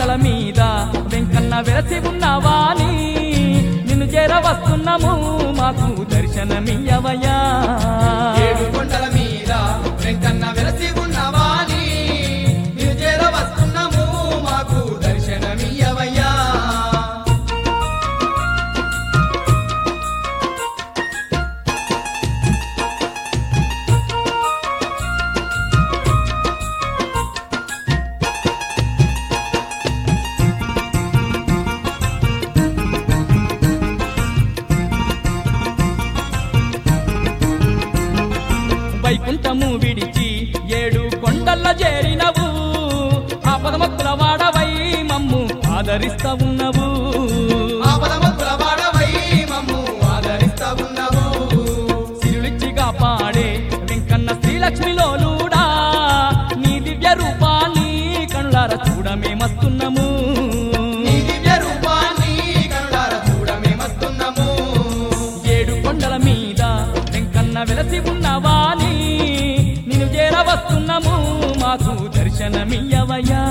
కొండల మీద వెంకన్న వెలసి ఉన్నవాని నిన్ను చేర వస్తున్నాము మాకు దర్శనమియ్యవయ్యా ఏడు కొండల మీద వెంకన్న వెలసి ఉన్నవాని నీవు చేర వస్తున్నాము మాకు దర్శనమియ్యవయ్యా వైకుంఠము విడిచి ఏడు కొండల్ల చేరినవు ఆ పదమక్కుల వాడవై మమ్ము ఆదరిస్తా ఉన్నవు ఆపదమక్కుల వాడవై మమ్ము ఆదరిస్తా ఉన్నావు సిరులిచ్చి కాపాడే వెంకన్న శ్రీలక్ష్మిలోలుడా నీ దివ్య రూపాన్ని కనులార చూడమేమస్తున్నాము నీ దివ్య రూపాన్ని కనులార చూడమేమస్తున్నాము ఏడు కొండల మీద వెంకన్న వెలసి ఉన్నవాని నిన్ను చేర వస్తున్నాము మాకు దర్శనమియ్యవయ్యా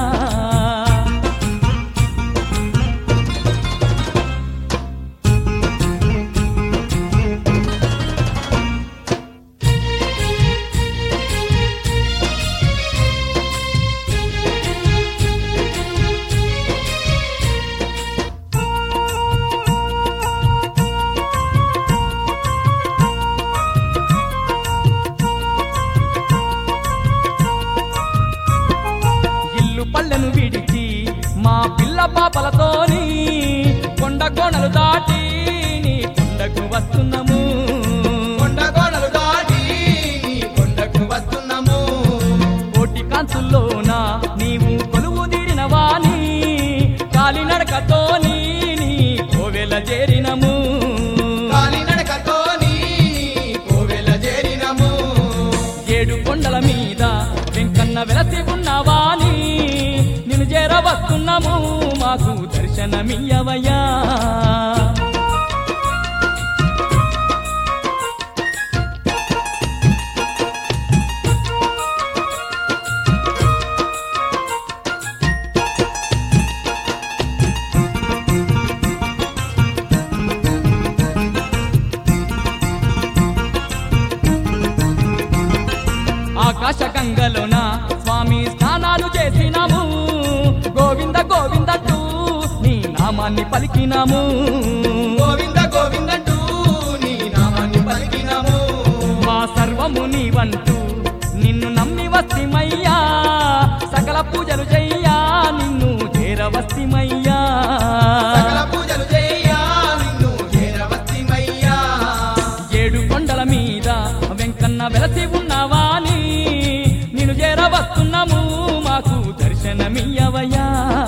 ఇల్లు పల్లెను విడిచి మా పిల్ల పాపలతోని కొండ కోణలు దాటి నీ కొండకు వస్తున్నాము కొండ కోణలు దాటి నీ కొండకు వస్తున్నాము కోటి కాంతుల్లోన నీవు కొలువు తీరిన వాణి కాలినడకతోని నీ కోవెల చేరినము కాలినడకతోని కోవెల చేరినము ఏడు కొండల మీద వెంకన్న వెలసి ఉన్నవాని నిన్ను చేర వస్తున్నాము మాకు దర్శనమియ్యవయ్యా ఆకాశ గంగలోన స్వామి స్నానాలు చేసినాము గోవింద గోవిందట్టు నీ నామాన్ని పలికినాము గోవింద గోవిందంటూ నీ నామాన్ని పలికినాము మా సర్వము నీవంటూ నిన్ను నమ్మి వస్తిమయ్యా సకల పూజలు చెయ్యా నిన్ను చేరవస్తిమయ్యా సకల పూజలు చేయా నిన్ను చేరవచ్చిమయ్యా ఏడు కొండల మీద వెంకన్న వెలసి ఉన్నవాని నిన్ను చేరవస్తున్నాము మాకు దర్శనమియ్యవయ్యా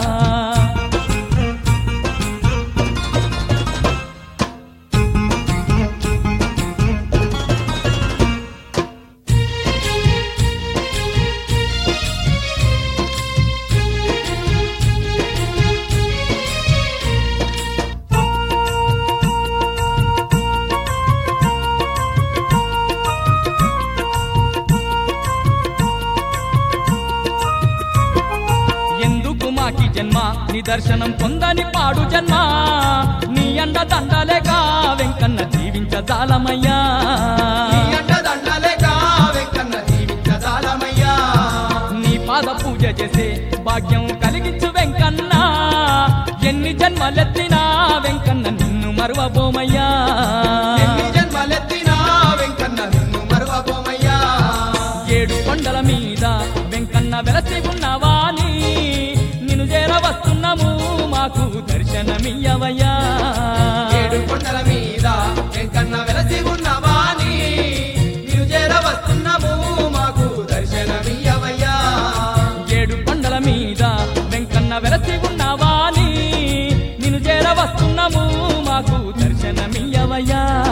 ఎందుకు మాకి జన్మ నిదర్శనం పొందని పాడు జన్మ నీ అండ దండలేగా వెంకన్న జీవించజాలమయ్యా నీ అంట దండలేక వెంకన్న జీవించజాలమయ్యా నీ పాద పూజ చేసే భాగ్యం కలిగించు వెంకన్న ఎన్ని జన్మలెత్తినా వెంకన్న నిన్ను మరువబోమయ్యా ఎన్ని జన్మలెత్తినా వెంకన్న నిన్ను మరువబోమయ్యా ఏడు కొండల మీద వెంకన్న వెలసి ఉన్నవాని నిన్ను చేర వస్తున్నాము మాకు దర్శనమియ్యవయ్యా ఏడు కొండల మీద వెంకన్న వెలసి ఉన్నవాని నీవు చేర వస్తున్నాము మాకు దర్శనమియ్యవయ్యా ఏడు కొండల మీద వెంకన్న వెలసి ఉన్నవాని నిన్ను చేర వస్తున్నాము మాకు దర్శనమియ్యవయ్యా